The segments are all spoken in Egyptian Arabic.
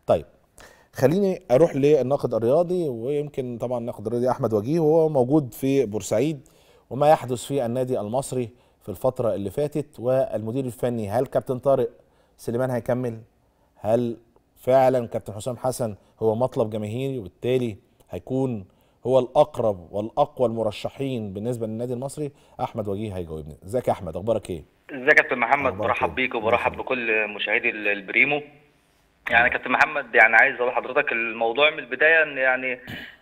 طيب خليني اروح للناقد الرياضي ويمكن طبعا الناقد الرياضي احمد وجيه وهو موجود في بورسعيد وما يحدث في النادي المصري في الفتره اللي فاتت والمدير الفني هل كابتن طارق سليمان هيكمل هل فعلا كابتن حسام حسن هو مطلب جماهيري وبالتالي هيكون هو الاقرب والاقوى المرشحين بالنسبه للنادي المصري احمد وجيه هيجاوبني ازيك يا احمد اخبارك ايه ازيك يا كابتن محمد أخبارك برحب إيه؟ بيك وبرحب الله بكل مشاهدي ال- البريمو يعني كابتن محمد يعني عايز اقول لحضرتك الموضوع من البدايه ان يعني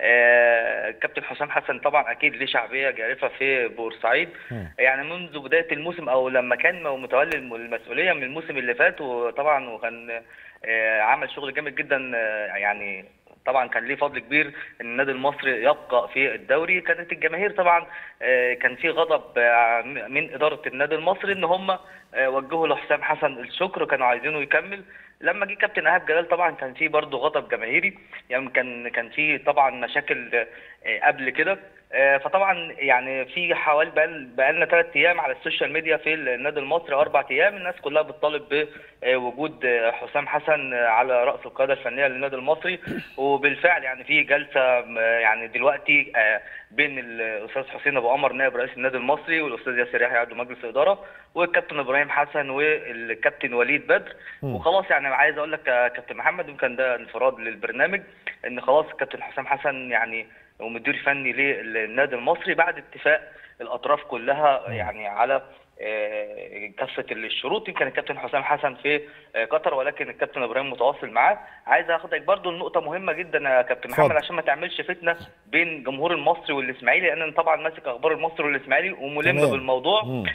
آه كابتن حسام حسن طبعا اكيد ليه شعبيه جارفه في بورسعيد مم. يعني منذ بدايه الموسم او لما كان متولي الم- المسؤوليه من الموسم اللي فات وطبعا وكان آه عمل شغل جامد جدا آه يعني طبعا كان ليه فضل كبير ان النادي المصري يبقى في الدوري كانت الجماهير طبعا آه، كان في غضب آه، من اداره النادي المصري ان هم آه، وجهوا لحسام حسن الشكر كانوا عايزينه يكمل لما جه كابتن ايهاب جلال طبعا كان في برضه غضب جماهيري يعني كان كان في طبعا مشاكل آه، قبل كده آه، فطبعا يعني في حوالي بقال- بقالنا ثلاث ايام على السوشيال ميديا في النادي المصري اربع ايام الناس كلها بتطالب بوجود آه، حسام حسن آه، على راس القياده الفنيه للنادي المصري وبالفعل يعني في جلسه آه، يعني دلوقتي آه، بين الاستاذ حسين ابو قمر نائب رئيس النادي المصري والاستاذ ياسر يحيى عضو مجلس الاداره والكابتن ابراهيم حسن والكابتن وليد بدر مم. وخلاص يعني عايز اقول لك يا كابتن محمد يمكن ده انفراد للبرنامج ان خلاص الكابتن حسام حسن يعني ومدير فني للنادي المصري بعد اتفاق الاطراف كلها يعني على آه، كافه الشروط يمكن الكابتن حسام حسن في آه، قطر ولكن الكابتن ابراهيم متواصل معاه عايز اخدك برضو لنقطه مهمه جدا يا كابتن اتفضل. محمد عشان ما تعملش فتنه بين جمهور المصري والاسماعيلي لان انا طبعا ماسك اخبار المصري والاسماعيلي وملم تمام. بالموضوع مم.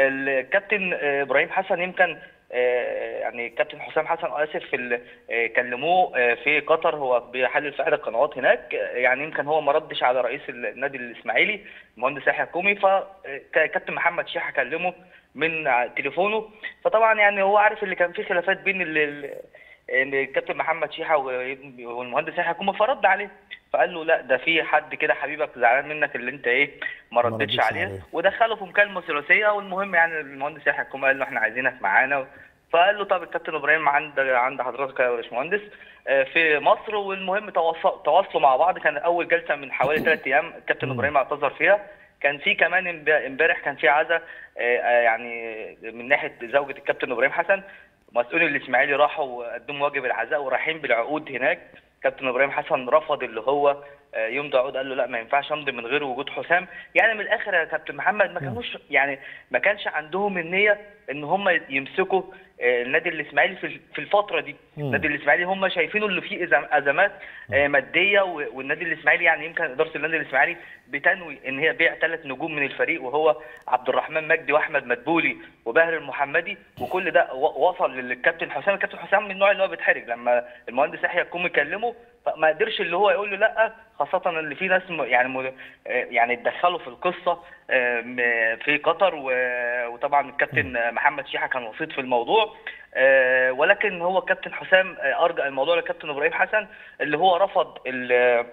الكابتن آه، ابراهيم حسن يمكن آه، يعني الكابتن حسام حسن اسف في ال- آه، كلموه آه، في قطر هو بيحلل في احدى القنوات هناك آه، يعني يمكن هو ما ردش على رئيس النادي الاسماعيلي المهندس يحيى الكومي فكابتن محمد شيحه كلمه من ع- تليفونه فطبعا يعني هو عارف اللي كان فيه خلافات بين ال- ال- ان الكابتن محمد شيحه و- والمهندس يحيى الكومي فرد عليه فقال له لا ده في حد كده حبيبك زعلان منك اللي انت ايه ما ما ردتش ردتش عليه عليه. ودخله في مكالمه ثلاثيه والمهم يعني المهندس يحيى الكومي قال له احنا عايزينك معانا فقال له طب الكابتن ابراهيم عند عند حضرتك يا باشمهندس آه، في مصر والمهم تواصل- تواصلوا مع بعض كان اول جلسه من حوالي ثلاث ايام الكابتن مم. ابراهيم اعتذر فيها كان في كمان امب- امبارح كان في عزاء آه، آه، يعني من ناحيه زوجة الكابتن ابراهيم حسن مسؤولي الاسماعيلي راحوا وقدموا واجب العزاء ورايحين بالعقود هناك كابتن ابراهيم حسن رفض اللي هو آه، يمضي عقود قال له لا ما ينفعش امضي من غير وجود حسام يعني من الاخر يا كابتن محمد ما كانوش يعني ما كانش عندهم النيه ان هم يمسكوا آه، النادي الاسماعيلي في في الفتره دي مم. النادي الاسماعيلي هم شايفينه اللي فيه أزم- ازمات آه، ماديه و- والنادي الاسماعيلي يعني يمكن اداره النادي الاسماعيلي بتنوي ان هي بيع ثلاث نجوم من الفريق وهو عبد الرحمن مجدي واحمد مدبولي وباهر المحمدي وكل ده و- وصل للكابتن حسام الكابتن حسام من النوع اللي هو بيتحرج لما المهندس يحيى الكومي كلمه فما قدرش اللي هو يقول له لا خاصه اللي في ناس م- يعني م- آه، يعني اتدخلوا في القصه آه، م- في قطر و- وطبعا الكابتن آه، محمد شيحه كان وسيط في الموضوع آه، ولكن هو الكابتن حسام آه، ارجع الموضوع للكابتن ابراهيم حسن اللي هو رفض ال-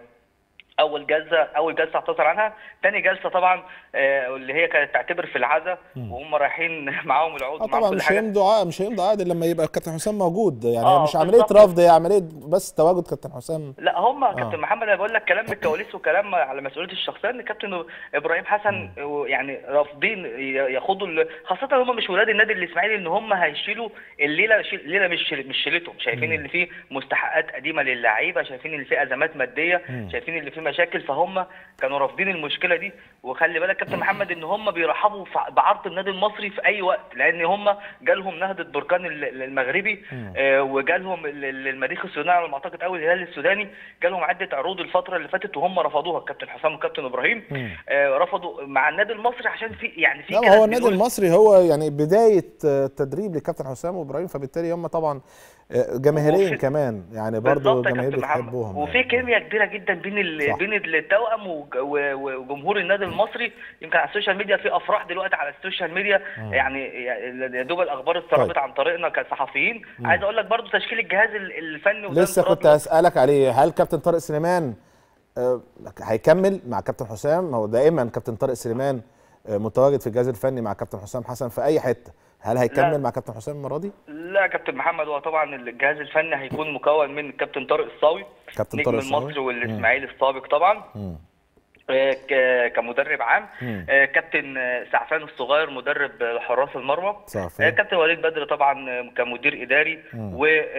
اول جلسه اول جلسه اعتذر عنها تاني جلسه طبعا آه، اللي هي كانت تعتبر في العزاء وهم رايحين معاهم العقود اه ومعاهم طبعا كل مش حاجه هيمضوا عقد مش هيمضوا عقد لما يبقى كابتن حسام موجود يعني آه، هي مش عمليه بالظبط. رفض هي عمليه بس تواجد كابتن حسام لا هم آه. كابتن محمد انا بقول لك كلام من الكواليس وكلام على مسؤوليه الشخصيه ان كابتن ابراهيم حسن يعني رافضين ي- ياخدوا ال- خاصه هم مش ولاد النادي الاسماعيلي ان هم هيشيلوا الليله شيل- الليله مش شيل- مش شيلتهم شايفين ان في مستحقات قديمه للعيبه شايفين ان في ازمات ماديه مم. شايفين ان في مشاكل فهم كانوا رافضين المشكله دي وخلي بالك كابتن محمد ان هم بيرحبوا ف- بعرض النادي المصري في اي وقت لان هم جالهم نهضه بركان ال- المغربي مم. آه، وجالهم ال- ال- المريخ السوداني على ما اعتقد او الهلال السوداني جالهم عده عروض الفتره اللي فاتت وهم رفضوها الكابتن حسام والكابتن ابراهيم مم. آه، رفضوا مع النادي المصري عشان في يعني في لا ما كلام هو النادي بيقول- المصري هو يعني بدايه آه، تدريب لكابتن حسام وابراهيم فبالتالي هم طبعا آه، جماهيريا وفي- كمان يعني برضو بالظبط يا الجماهير كابتن محمد بتحبهم وفي يعني. كيمياء كبيره جدا بين ال... صح. بين التوأم وج- و- و- وجمهور النادي المصري يمكن على السوشيال ميديا في افراح دلوقتي على السوشيال ميديا مم. يعني يا دوب الاخبار اتسربت طيب. عن طريقنا كصحفيين عايز اقول لك برضو تشكيل الجهاز ال- الفني وده لسه انفراد كنت هسألك عليه هل كابتن طارق سليمان آه، هيكمل مع كابتن حسام هو دائما كابتن طارق سليمان آه، متواجد في الجهاز الفني مع كابتن حسام حسن في اي حته هل هيكمل لا. مع كابتن حسام المره دي لا كابتن محمد هو طبعا الجهاز الفني هيكون مكون من الكابتن طارق الصاوي كابتن نجم طارق الصاوي. المصري والاسماعيلي السابق طبعا مم. آه، ك- كمدرب عام مم. آه، كابتن آه، سعفان الصغير مدرب آه، حراس المرمى سعفان. آه، كابتن وليد بدر طبعا آه، كمدير اداري مم.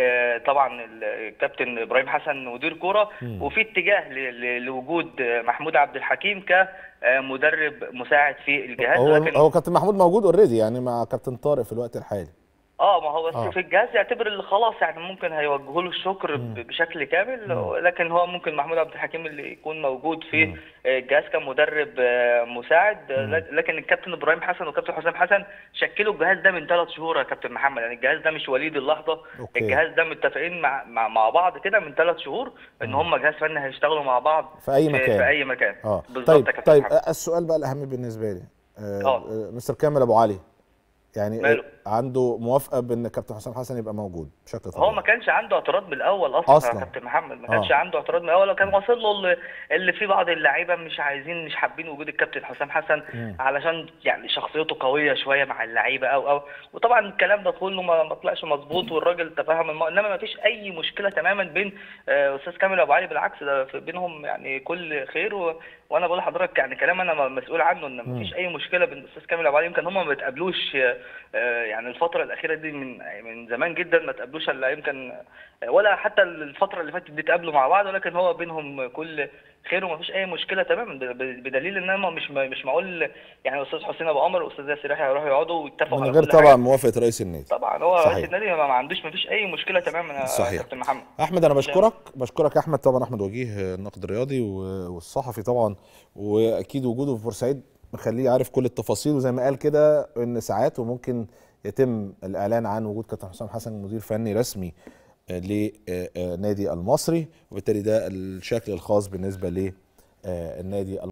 وطبعا الكابتن ابراهيم حسن مدير كوره مم. وفي اتجاه ل- ل- لوجود آه، محمود عبد الحكيم كمدرب مساعد في الجهاز هو لكن هو كابتن محمود موجود اوريدي يعني مع كابتن طارق في الوقت الحالي اه ما هو بس آه. في الجهاز يعتبر اللي خلاص يعني ممكن هيوجهوا له الشكر ب- بشكل كامل لكن هو ممكن محمود عبد الحكيم اللي يكون موجود في الجهاز كمدرب آه، مساعد آه، لك- لكن الكابتن ابراهيم حسن والكابتن حسام حسن شكلوا الجهاز ده من ثلاث شهور يا كابتن محمد يعني الجهاز ده مش وليد اللحظه أوكي. الجهاز ده متفقين مع مع, مع بعض كده من ثلاث شهور ان هم جهاز فني هيشتغلوا مع بعض في أي مكان. في اي مكان اه بالظبط طيب يا كابتن طيب محمد. آه، السؤال بقى الاهم بالنسبه لي آه آه. آه، مستر كامل ابو علي يعني ماله؟ آه، عنده موافقه بان كابتن حسام حسن يبقى موجود بشكل هو طبيعي ما كانش عنده اعتراض من الاول اصلا, أصلاً. يا كابتن محمد ما كانش آه. عنده اعتراض من الاول وكان واصل له اللي, اللي فيه بعض اللعيبه مش عايزين مش حابين وجود الكابتن حسام حسن مم. علشان يعني شخصيته قويه شويه مع اللعيبه او او وطبعا الكلام ده كله ما ما طلعش مظبوط والراجل تفهم الم... انما ما فيش اي مشكله تماما بين آه، استاذ كامل ابو علي بالعكس ده في بينهم يعني كل خير و... وانا بقول لحضرتك يعني كلام انا مسؤول عنه ان ما فيش اي مشكله بين الاستاذ كامل ابو علي يمكن هم ما بيتقابلوش آه، آه، يعني الفتره الاخيره دي من من زمان جدا ما تقابلوش الا يمكن ولا حتى الفتره اللي فاتت دي اتقابلوا مع بعض ولكن هو بينهم كل خير وما فيش اي مشكله تماما ب- ب- بدليل ان هم مش مش معقول يعني الاستاذ حسين ابو عمر والاستاذ ياسر يحيى هيروحوا يقعدوا ويتفقوا من على غير كل حاجة. طبعا موافقه رئيس النادي طبعا هو صحيح. رئيس النادي ما ما عندوش ما فيش اي مشكله تماما يا صحيح. كابتن محمد احمد انا بشكرك بشكرك يا احمد طبعا احمد وجيه الناقد الرياضي و- والصحفي طبعا واكيد وجوده في بورسعيد مخليه عارف كل التفاصيل وزي ما قال كده ان ساعات وممكن يتم الاعلان عن وجود كابتن حسام حسن مدير فني رسمي آه، لنادي المصري وبالتالي ده الشكل الخاص بالنسبه للنادي